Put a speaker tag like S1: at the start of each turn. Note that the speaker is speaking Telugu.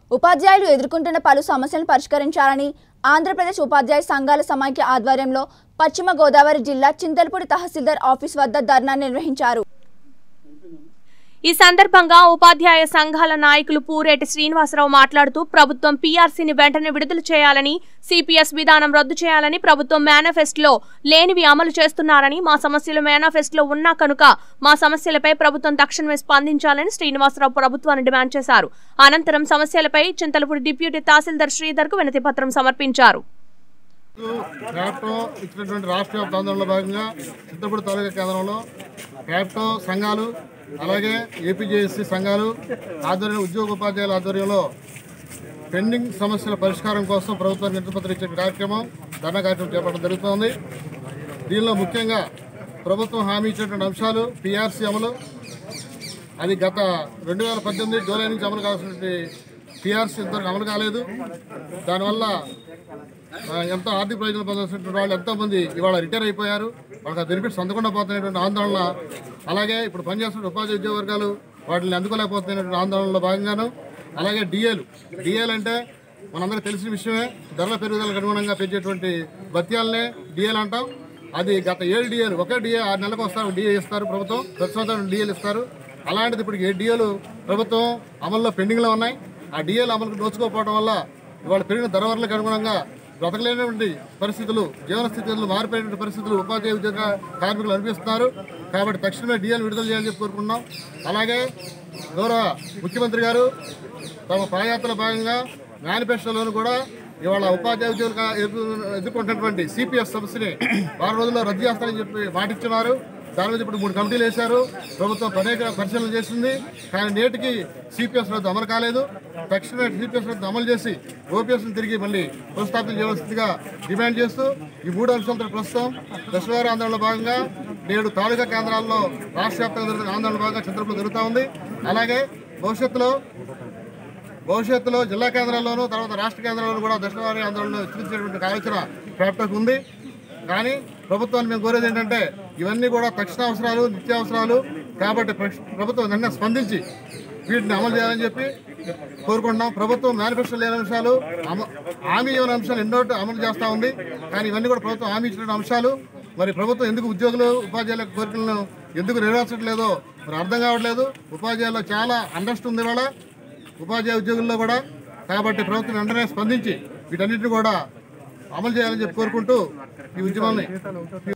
S1: ఉపాధ్యాయులు ఎదుర్కొంటున్న పలు సమస్యలను పరిష్కరించాలని ఆంధ్రప్రదేశ్ ఉపాధ్యాయ సంఘాల సమాఖ్య ఆధ్వర్యంలో పశ్చిమ గోదావరి జిల్లా చింతలపూడి తహసీల్దార్ ఆఫీస్ వద్ద ధర్నా నిర్వహించారు
S2: ఈ సందర్భంగా ఉపాధ్యాయ సంఘాల నాయకులు పూరేటి శ్రీనివాసరావు మాట్లాడుతూ ప్రభుత్వం పీఆర్సీని వెంటనే విడుదల చేయాలని సిపిఎస్ విధానం రద్దు చేయాలని ప్రభుత్వం మేనిఫెస్టోలో లేనివి అమలు చేస్తున్నారని మా సమస్యలు మేనిఫెస్టోలో ఉన్నా కనుక మా సమస్యలపై ప్రభుత్వం తక్షణమే స్పందించాలని శ్రీనివాసరావు ప్రభుత్వాన్ని డిమాండ్ చేశారు అనంతరం సమస్యలపై చింతలపూడి డిప్యూటీ తహసీల్దార్ శ్రీధర్ కు వినతి పత్రం సమర్పించారు
S3: క్యాప్టో ఇచ్చినటువంటి రాష్ట్ర వ్యాప్త ఆందోళనలో భాగంగా చిత్తపూడి తాలూకా కేంద్రంలో క్యాప్టో సంఘాలు అలాగే ఏపీజేఎస్సీ సంఘాలు ఆధ్వర్యంలో ఉద్యోగ ఉపాధ్యాయుల ఆధ్వర్యంలో పెండింగ్ సమస్యల పరిష్కారం కోసం ప్రభుత్వం నిర్ణపత్రం ఇచ్చే కార్యక్రమం ధర్నా కార్యక్రమం చేపట్టడం జరుగుతోంది దీనిలో ముఖ్యంగా ప్రభుత్వం హామీ ఇచ్చినటువంటి అంశాలు పిఆర్సీ అమలు అది గత రెండు వేల పద్దెనిమిది జూలై నుంచి అమలు కావాల్సినటువంటి పిఆర్సీ ఇంతవరకు అమలు కాలేదు దానివల్ల ఆ, ఎంతో ఆర్థిక ప్రయోజనం పొందాల్సినటువంటి వాళ్ళు ఎంతోమంది ఇవాళ రిటైర్ అయిపోయారు వాళ్ళకి ఆ బెనిఫిట్స్ అందకుండా పోతున్నటువంటి ఆందోళన అలాగే ఇప్పుడు పనిచేస్తున్న ఉపాధి ఉద్యోగ వర్గాలు వాటిని అందుకోలేకపోతున్నటువంటి ఆందోళనలో భాగంగాను అలాగే డిఏలు డిఏలు అంటే మనందరికీ తెలిసిన విషయమే ధరల పెరుగుదలకు అనుగుణంగా పెంచేటువంటి భత్యాలనే డిఏలు అంటాం అది గత ఏడు డిఏలు ఒకే డిఏ ఆరు నెలలకు వస్తారు డిఏ ఇస్తారు ప్రభుత్వం ప్రతి సంవత్సరం డిఏలు ఇస్తారు అలాంటిది ఇప్పుడు ఏ డిఏలు ప్రభుత్వం అమల్లో పెండింగ్లో ఉన్నాయి ఆ డిఏలు అమలుకు నోచుకోకపోవడం వల్ల ఇవాళ పెరిగిన ధరవర్లకు అనుగుణంగా బ్రతకలేనటువంటి పరిస్థితులు జీవన స్థితులు మారిపోయినటువంటి పరిస్థితులు ఉపాధ్యాయ ఉద్యోగ కార్మికులు అనిపిస్తున్నారు కాబట్టి తక్షణమే డిఎల్ విడుదల చేయాలని చెప్పి కోరుకుంటున్నాం అలాగే గౌరవ ముఖ్యమంత్రి గారు తమ పాదయాత్రలో భాగంగా మేనిఫెస్టోలోను కూడా ఇవాళ ఉపాధ్యాయ ఉద్యోగులు ఎదురు- ఎదుర్కొంటున్నటువంటి సిపిఎస్ సమస్యని వారం రోజుల్లో రద్దు చేస్తారని చెప్పి మాటిస్తున్నారు దాని మీద ఇప్పుడు మూడు కమిటీలు వేశారు ప్రభుత్వం అనేక పరిశీలన చేసింది కానీ నేటికి సిపిఎస్ రద్దు అమలు కాలేదు తక్షణమే సిపిఎస్ రద్దు అమలు చేసి ఓపీఎస్ని తిరిగి మళ్ళీ పునఃస్థాపన చేయవలసిందిగా డిమాండ్ చేస్తూ ఈ మూడు అంశాలతో ప్రస్తుతం దశవార ఆందోళనలో భాగంగా నేడు తాలూకా కేంద్రాల్లో రాష్ట్ర వ్యాప్తంగా జరుగుతున్న ఆందోళన భాగంగా చంద్రపూర్ జరుగుతూ ఉంది అలాగే భవిష్యత్తులో భవిష్యత్తులో జిల్లా కేంద్రాల్లోనూ తర్వాత రాష్ట్ర కేంద్రాల్లోనూ కూడా దశవారీ ఆందోళనలు విస్తరించేటువంటి ఆలోచన ఫ్యాక్టర్కి ఉంది కానీ ప్రభుత్వాన్ని మేము కోరేది ఏంటంటే ఇవన్నీ కూడా తక్షణ అవసరాలు నిత్యావసరాలు కాబట్టి ప్ర- ప్రభుత్వం నిన్న స్పందించి వీటిని అమలు చేయాలని చెప్పి కోరుకుంటున్నాం ప్రభుత్వం మేనిఫెస్టో లేని అంశాలు అమ- హామీ ఇవ్వని అంశాలు ఎన్నో అమలు చేస్తూ ఉంది కానీ ఇవన్నీ కూడా ప్రభుత్వం హామీ ఇచ్చిన అంశాలు మరి ప్రభుత్వం ఎందుకు ఉద్యోగులు ఉపాధ్యాయుల కోరికలను ఎందుకు నెరవేర్చట్లేదో మరి అర్థం కావట్లేదు ఉపాధ్యాయుల్లో చాలా అండర్స్ట్ ఉంది ఇవాళ ఉపాధ్యాయ ఉద్యోగుల్లో కూడా కాబట్టి ప్రభుత్వం వెంటనే స్పందించి వీటన్నిటిని కూడా అమలు చేయాలని చెప్పి కోరుకుంటూ ఈ ఉద్యమాన్ని